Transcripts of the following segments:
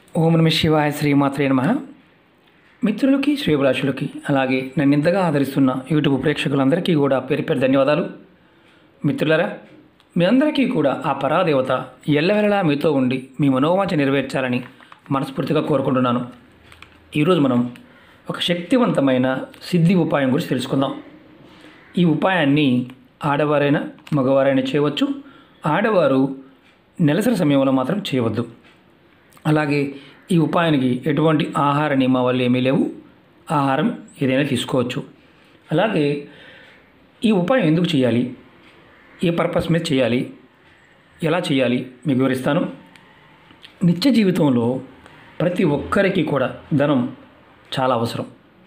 ఓం నమ శివాయ శ్రీమాత్రే నమ మిత్రులకి శ్రేభిలాషులకి అలాగే నన్ను ఇంతగా ఆదరిస్తున్న యూట్యూబ్ ప్రేక్షకులందరికీ కూడా పేరు పేరు ధన్యవాదాలు మిత్రులరా మీ అందరికీ కూడా ఆ పరాదేవత ఎల్లవెల్లలా మీతో ఉండి మీ మనోవాంఛ నెరవేర్చాలని మనస్ఫూర్తిగా కోరుకుంటున్నాను ఈరోజు మనం ఒక శక్తివంతమైన సిద్ధి ఉపాయం గురించి తెలుసుకుందాం ఈ ఉపాయాన్ని ఆడవారైనా మగవారైనా చేయవచ్చు ఆడవారు నెలసరి సమయంలో మాత్రం చేయవద్దు అలాగే ఈ ఉపాయానికి ఎటువంటి ఆహార నియమావళి ఏమీ లేవు ఆహారం ఏదైనా తీసుకోవచ్చు అలాగే ఈ ఉపాయం ఎందుకు చేయాలి ఏ పర్పస్ మీద చేయాలి ఎలా చేయాలి మీకు వివరిస్తాను నిత్య జీవితంలో ప్రతి ఒక్కరికి కూడా ధనం చాలా అవసరం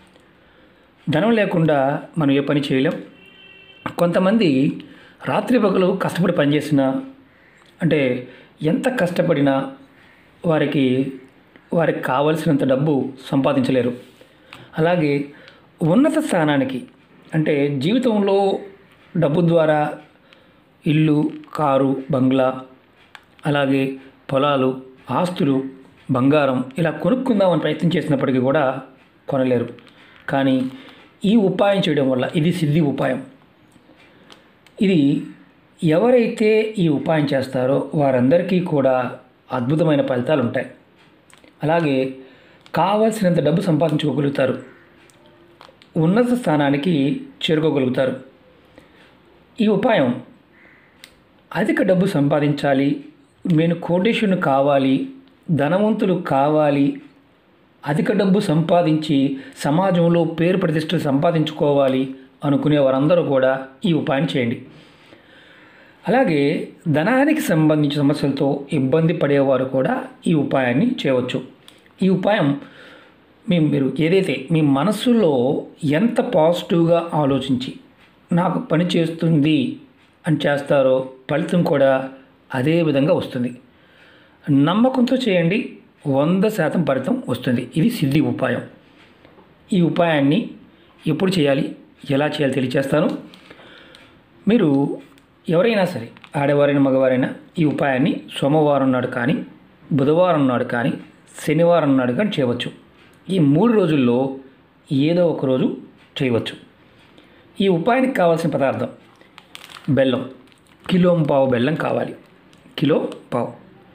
ధనం లేకుండా మనం ఏ పని చేయలేం కొంతమంది రాత్రి పగలు కష్టపడి పనిచేసినా అంటే ఎంత కష్టపడినా వారికి వారికి కావలసినంత డబ్బు సంపాదించలేరు అలాగే ఉన్నత స్థానానికి అంటే జీవితంలో డబ్బు ద్వారా ఇల్లు కారు బంగ్లా అలాగే పొలాలు ఆస్తులు బంగారం ఇలా కొనుక్కుందామని ప్రయత్నం చేసినప్పటికీ కూడా కొనలేరు కానీ ఈ ఉపాయం చేయడం వల్ల ఇది సిద్ధి ఉపాయం ఇది ఎవరైతే ఈ ఉపాయం చేస్తారో వారందరికీ కూడా అద్భుతమైన ఫలితాలు ఉంటాయి అలాగే కావలసినంత డబ్బు సంపాదించుకోగలుగుతారు ఉన్నత స్థానానికి చేరుకోగలుగుతారు ఈ ఉపాయం అధిక డబ్బు సంపాదించాలి నేను కోటేశ్వరుని కావాలి ధనవంతులు కావాలి అధిక డబ్బు సంపాదించి సమాజంలో పేరు ప్రతిష్టలు సంపాదించుకోవాలి అనుకునే వారందరూ కూడా ఈ ఉపాయం చేయండి అలాగే ధనానికి సంబంధించిన సమస్యలతో ఇబ్బంది పడేవారు కూడా ఈ ఉపాయాన్ని చేయవచ్చు ఈ ఉపాయం మీ మీరు ఏదైతే మీ మనస్సులో ఎంత పాజిటివ్గా ఆలోచించి నాకు పని చేస్తుంది అని చేస్తారో ఫలితం కూడా అదే విధంగా వస్తుంది నమ్మకంతో చేయండి వంద శాతం ఫలితం వస్తుంది ఇది సిద్ధి ఉపాయం ఈ ఉపాయాన్ని ఎప్పుడు చేయాలి ఎలా చేయాలి తెలియచేస్తాను మీరు ఎవరైనా సరే ఆడవారైనా మగవారైనా ఈ ఉపాయాన్ని సోమవారం నాడు కానీ బుధవారం నాడు కానీ శనివారం నాడు కానీ చేయవచ్చు ఈ మూడు రోజుల్లో ఏదో ఒక రోజు చేయవచ్చు ఈ ఉపాయానికి కావాల్సిన పదార్థం బెల్లం కిలో పావు బెల్లం కావాలి కిలో పావు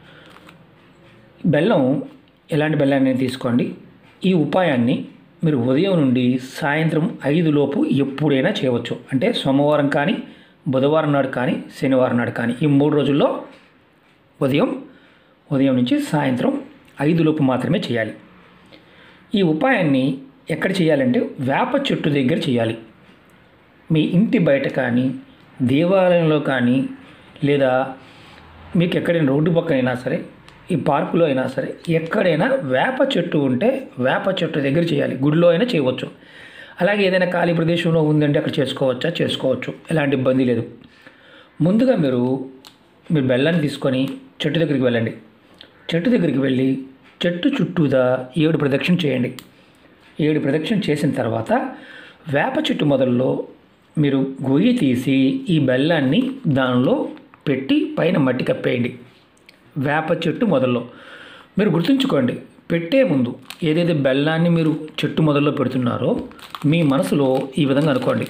బెల్లం ఎలాంటి బెల్లాన్ని తీసుకోండి ఈ ఉపాయాన్ని మీరు ఉదయం నుండి సాయంత్రం ఐదు లోపు ఎప్పుడైనా చేయవచ్చు అంటే సోమవారం కానీ బుధవారం నాడు కానీ శనివారం నాడు కానీ ఈ మూడు రోజుల్లో ఉదయం ఉదయం నుంచి సాయంత్రం ఐదు లోపు మాత్రమే చేయాలి ఈ ఉపాయాన్ని ఎక్కడ చేయాలంటే వేప చెట్టు దగ్గర చేయాలి మీ ఇంటి బయట కానీ దేవాలయంలో కానీ లేదా మీకు ఎక్కడైనా రోడ్డు పక్కన అయినా సరే ఈ పార్కులో అయినా సరే ఎక్కడైనా వేప చెట్టు ఉంటే వేప చెట్టు దగ్గర చేయాలి గుడిలో అయినా చేయవచ్చు అలాగే ఏదైనా ఖాళీ ప్రదేశంలో ఉందంటే అక్కడ చేసుకోవచ్చా చేసుకోవచ్చు ఎలాంటి ఇబ్బంది లేదు ముందుగా మీరు మీరు బెల్లాన్ని తీసుకొని చెట్టు దగ్గరికి వెళ్ళండి చెట్టు దగ్గరికి వెళ్ళి చెట్టు చుట్టూదా ఏడు ప్రదక్షిణ చేయండి ఏడు ప్రదక్షిణ చేసిన తర్వాత వేప చెట్టు మొదల్లో మీరు గొయ్యి తీసి ఈ బెల్లాన్ని దానిలో పెట్టి పైన మట్టి కప్పేయండి వేప చెట్టు మొదల్లో మీరు గుర్తుంచుకోండి పెట్టే ముందు ఏదైతే బెల్లాన్ని మీరు చెట్టు మొదల్లో పెడుతున్నారో మీ మనసులో ఈ విధంగా అనుకోండి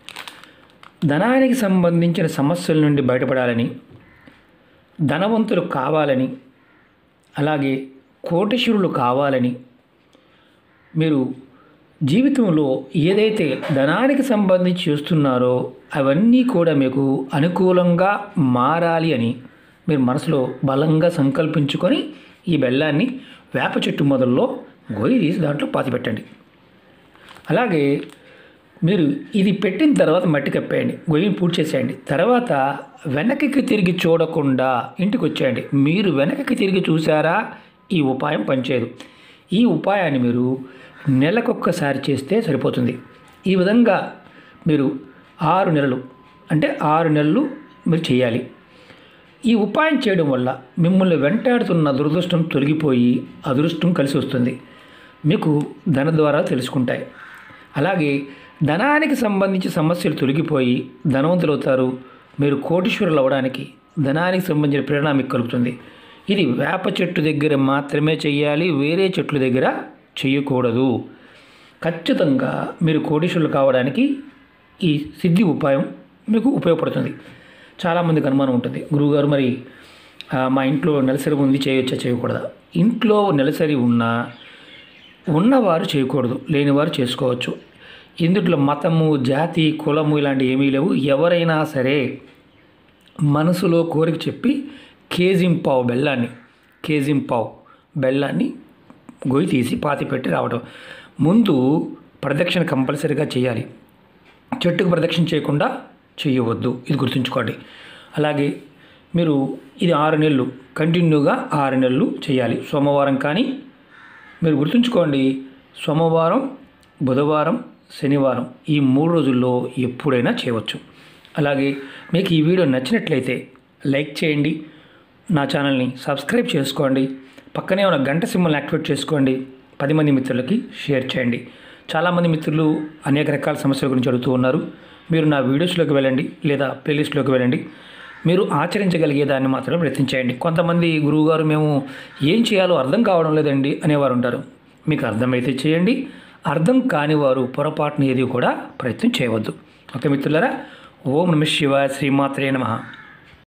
ధనానికి సంబంధించిన సమస్యల నుండి బయటపడాలని ధనవంతులు కావాలని అలాగే కోటేశ్వరులు కావాలని మీరు జీవితంలో ఏదైతే ధనానికి సంబంధించి చేస్తున్నారో అవన్నీ కూడా మీకు అనుకూలంగా మారాలి అని మీరు మనసులో బలంగా సంకల్పించుకొని ఈ బెల్లాన్ని వేప చెట్టు మొదల్లో గొయ్యి తీసి దాంట్లో పాతిపెట్టండి అలాగే మీరు ఇది పెట్టిన తర్వాత మట్టి కప్పేయండి గొయ్యిని పూర్తి చేసేయండి తర్వాత వెనక్కి తిరిగి చూడకుండా ఇంటికి వచ్చేయండి మీరు వెనక్కి తిరిగి చూసారా ఈ ఉపాయం పనిచేయదు ఈ ఉపాయాన్ని మీరు నెలకొక్కసారి చేస్తే సరిపోతుంది ఈ విధంగా మీరు ఆరు నెలలు అంటే ఆరు నెలలు మీరు చేయాలి ఈ ఉపాయం చేయడం వల్ల మిమ్మల్ని వెంటాడుతున్న దురదృష్టం తొలగిపోయి అదృష్టం కలిసి వస్తుంది మీకు ధన ద్వారా తెలుసుకుంటాయి అలాగే ధనానికి సంబంధించి సమస్యలు తొలగిపోయి ధనవంతులు అవుతారు మీరు కోటీశ్వరులు అవ్వడానికి ధనానికి సంబంధించిన ప్రేరణ మీకు కలుగుతుంది ఇది వేప చెట్టు దగ్గర మాత్రమే చేయాలి వేరే చెట్ల దగ్గర చేయకూడదు ఖచ్చితంగా మీరు కోటీశ్వరులు కావడానికి ఈ సిద్ధి ఉపాయం మీకు ఉపయోగపడుతుంది చాలామందికి అనుమానం ఉంటుంది గురువుగారు మరి ఆ, మా ఇంట్లో నెలసరి ఉంది చేయొచ్చా చేయకూడదా ఇంట్లో నెలసరి ఉన్నా ఉన్నవారు చేయకూడదు లేనివారు చేసుకోవచ్చు ఇందుట్లో మతము జాతి కులము ఇలాంటి ఏమీ లేవు ఎవరైనా సరే మనసులో కోరిక చెప్పి కేజింపావు బెల్లాన్ని కేజింపావు బెల్లాన్ని గొయ్యి తీసి పాతి పెట్టి రావడం ముందు ప్రదక్షిణ కంపల్సరీగా చేయాలి చెట్టుకు ప్రదక్షిణ చేయకుండా చేయవద్దు ఇది గుర్తుంచుకోండి అలాగే మీరు ఇది ఆరు నెలలు కంటిన్యూగా ఆరు నెలలు చేయాలి సోమవారం కానీ మీరు గుర్తుంచుకోండి సోమవారం బుధవారం శనివారం ఈ మూడు రోజుల్లో ఎప్పుడైనా చేయవచ్చు అలాగే మీకు ఈ వీడియో నచ్చినట్లయితే లైక్ చేయండి నా ఛానల్ని సబ్స్క్రైబ్ చేసుకోండి పక్కనే ఉన్న గంట సింబల్ని యాక్టివేట్ చేసుకోండి పది మంది మిత్రులకి షేర్ చేయండి చాలామంది మిత్రులు అనేక రకాల సమస్యల గురించి అడుగుతూ ఉన్నారు మీరు నా వీడియోస్లోకి వెళ్ళండి లేదా ప్లేలిస్ట్లోకి వెళ్ళండి మీరు ఆచరించగలిగే దాన్ని మాత్రమే ప్రయత్నించేయండి కొంతమంది గురువుగారు మేము ఏం చేయాలో అర్థం కావడం లేదండి అనేవారు ఉంటారు మీకు అర్థమైతే చేయండి అర్థం కాని వారు పొరపాటున ఏది కూడా ప్రయత్నం చేయవద్దు ఓకే మిత్రులారా ఓం నమ శివాయ శ్రీమాత్రే నమః